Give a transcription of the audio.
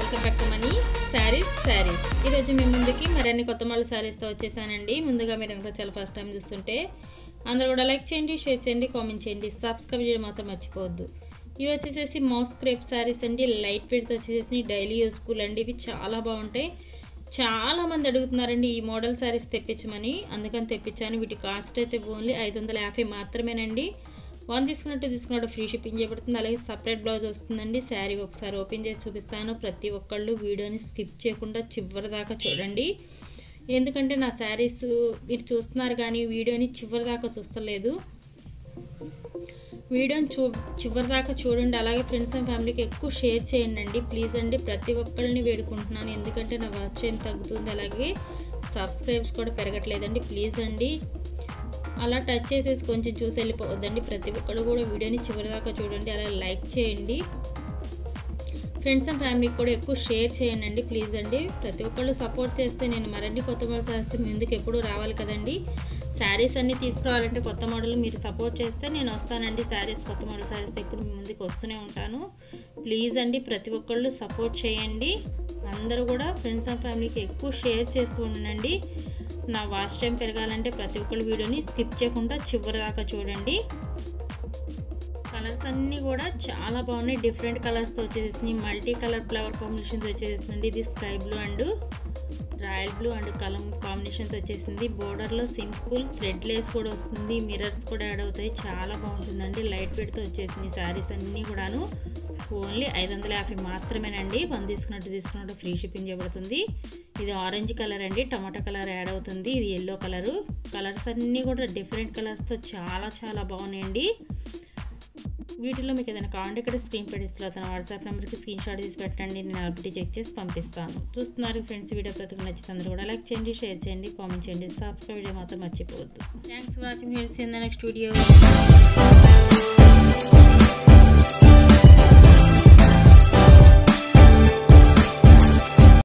welcome back to money sarees sarees ఈరోజు మీ ముందుకి మరిన్ని కొత్త మళ్ళీ శారీస్తో వచ్చేసానండి ముందుగా మీరు ఇంకా చాలా ఫస్ట్ టైం చూస్తుంటే అందరూ కూడా లైక్ చేయండి షేర్ చేయండి కామెంట్ చేయండి సబ్స్క్రైబ్ చేయడం మాత్రం మర్చిపోవద్దు ఇవి వచ్చేసేసి మౌస్ క్రేప్ శారీస్ అండి లైట్ వెయిట్తో వచ్చేసేసి డైలీ యూస్ఫుల్ అండి ఇవి చాలా బాగుంటాయి చాలా మంది అడుగుతున్నారండి ఈ మోడల్ శారీస్ తెప్పించమని అందుకని తెప్పించాను వీటి కాస్ట్ అయితే ఓన్లీ ఐదు వందల యాభై మాత్రమేనండి వన్ తీసుకున్నట్టు తీసుకున్నట్టు ఫ్రీ షిప్పింగ్ చేయబడుతుంది అలాగే సపరేట్ బ్లౌజ్ వస్తుందండి శారీ ఒకసారి ఓపెన్ చేసి చూపిస్తాను ప్రతి ఒక్కళ్ళు వీడియోని స్కిప్ చేయకుండా చివరి దాకా చూడండి ఎందుకంటే నా శారీస్ మీరు చూస్తున్నారు కానీ వీడియోని చివరి దాకా చూస్తలేదు వీడియోని చూ చివరి దాకా చూడండి అలాగే ఫ్రెండ్స్ అండ్ ఫ్యామిలీకి ఎక్కువ షేర్ చేయండి అండి ప్లీజ్ అండి ప్రతి ఒక్కరిని వేడుకుంటున్నాను ఎందుకంటే నా వాచ్ ఏం తగ్గుతుంది అలాగే సబ్స్క్రైబ్స్ కూడా పెరగట్లేదండి ప్లీజ్ అండి అలా టచ్ చేసేసి కొంచెం చూసి వెళ్ళిపోవద్దండి ప్రతి ఒక్కరు కూడా వీడియోని చివరి దాకా చూడండి అలా లైక్ చేయండి ఫ్రెండ్స్ అండ్ ఫ్యామిలీకి కూడా ఎక్కువ షేర్ చేయండి అండి ప్లీజ్ అండి ప్రతి ఒక్కళ్ళు సపోర్ట్ చేస్తే నేను మరిన్ని కొత్త మోడల్స్ వేస్తే మీ ముందుకు ఎప్పుడు రావాలి కదండి శారీస్ అన్నీ తీసుకురావాలంటే కొత్త మోడల్ మీరు సపోర్ట్ చేస్తే నేను వస్తానండి శారీస్ కొత్త మోడల్ శారీస్ ఎప్పుడు మీ ముందుకు వస్తూనే ఉంటాను ప్లీజ్ అండి ప్రతి ఒక్కళ్ళు సపోర్ట్ చేయండి అందరూ కూడా ఫ్రెండ్స్ అండ్ ఫ్యామిలీకి ఎక్కువ షేర్ చేస్తూ ఉండండి నా వాచ్ టైం పెరగాలంటే ప్రతి ఒక్కళ్ళు వీడియోని స్కిప్ చేయకుండా చివరి దాకా చూడండి కలర్స్ అన్నీ కూడా చాలా బాగున్నాయి డిఫరెంట్ కలర్స్తో వచ్చేసేసినాయి మల్టీ కలర్ ఫ్లవర్ కాంబినేషన్తో వచ్చేసిందండి ఇది sky blue and royal blue and కలం కాంబినేషన్తో వచ్చేసింది బోర్డర్లో సింపుల్ థ్రెడ్ లేస్ కూడా వస్తుంది మిర్రర్స్ కూడా యాడ్ అవుతాయి చాలా బాగుంటుందండి లైట్ వెయిట్తో వచ్చేసింది శారీస్ అన్నీ కూడాను ఓన్లీ ఐదు వందల యాభై మాత్రమేనండి వన్ తీసుకున్నట్టు తీసుకున్నట్టు ఫ్రీ షిప్పింగ్ చేయబడుతుంది ఇది ఆరెంజ్ కలర్ అండి టమాటా కలర్ యాడ్ అవుతుంది ఇది ఎల్లో కలరు కలర్స్ అన్నీ కూడా డిఫరెంట్ కలర్స్తో చాలా చాలా బాగున్నాయండి వీటిలో మీకు ఏదైనా కావాలంటే ఇక్కడ స్క్రీన్ పడిస్తున్నా తన వాట్సాప్ నెంబర్కి స్క్రీన్ షాట్ తీసి పెట్టండి నేను అప్డేట్ చెక్ చేసి పంపిస్తాను చూస్తున్నారు ఫ్రెండ్స్ వీడియో ప్రతి నచ్చితే అందరూ కూడా లైక్ చేయండి షేర్ చేయండి కామెంట్ చేయండి సబ్స్క్రైబ్ చేయడం మాత్రం మర్చిపోవద్దు thanks for watching friends in the next video